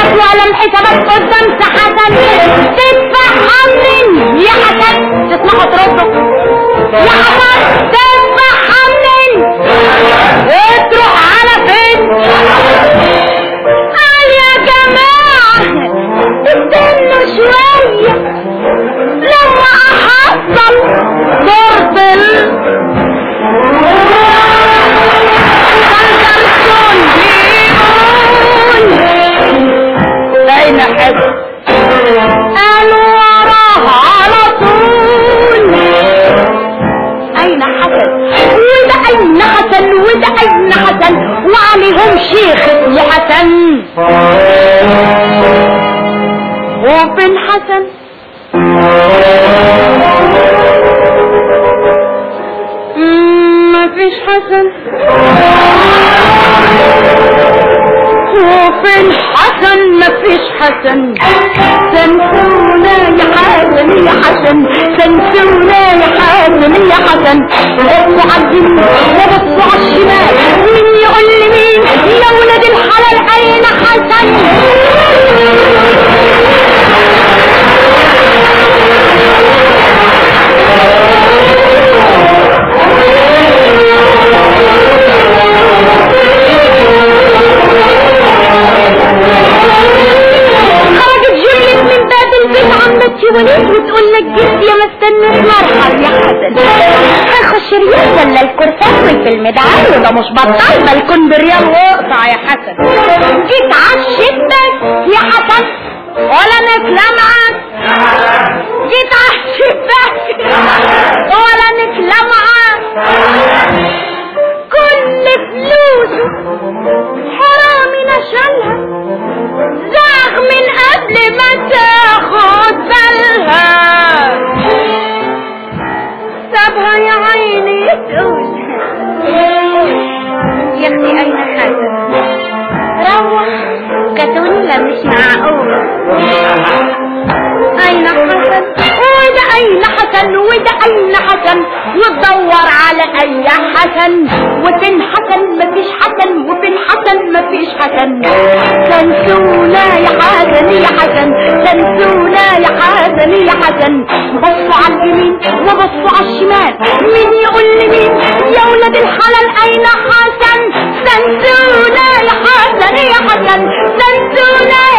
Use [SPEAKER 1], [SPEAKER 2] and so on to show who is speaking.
[SPEAKER 1] ولا محسابات قدام حسن تدفع حمل يا حسن تسمعوا تردوا يا حسن تدفع حمل تروح على فين قال يا جماعة استنوا شوية لما احصل بربل أين حسن قالوا وراها على طول أين حسن وده أين حسن وده أين حسن وعليهم شيخ اسمه حسن وفين حسن مم، مفيش حسن وفين حسن مفيش حسن سنسونا يا حسن يا حسن سنسونا يا حسن يا حسن بصوا على اليمين وبصوا على الشمال مين يقول لي مين يا ولاد الحلال اين حسن خرجت جلت من باب البيت عمتي وليد وتقول لك جبت يا مستني مرحب يا حسن هخش ريال ولا الكرسي في المدعي وده مش بطال بلكون بريال واقطع يا حسن جيت على الشباك يا حسن ولا نكلة معاك جيت على الشباك ولا نكلة معاك كل فلوسه حرامي نشلها زاغ من قبل ما تاخد بالها سابها يا عيني تقول يا اختي اين حسن روح كتوني لا مش معقول اين حسن وده اين حسن وده اين حسن وتدور على اي حسن وفين حسن مفيش حسن وفين حسن مفيش حسن تنسونا يا حسن يا حسن تنسونا يا حسن يا حسن بصوا على اليمين وبصوا على الشمال مين يقول لي مين يا ولاد الحلال اين حسن تنسونا يا حسن يا حسن تنسونا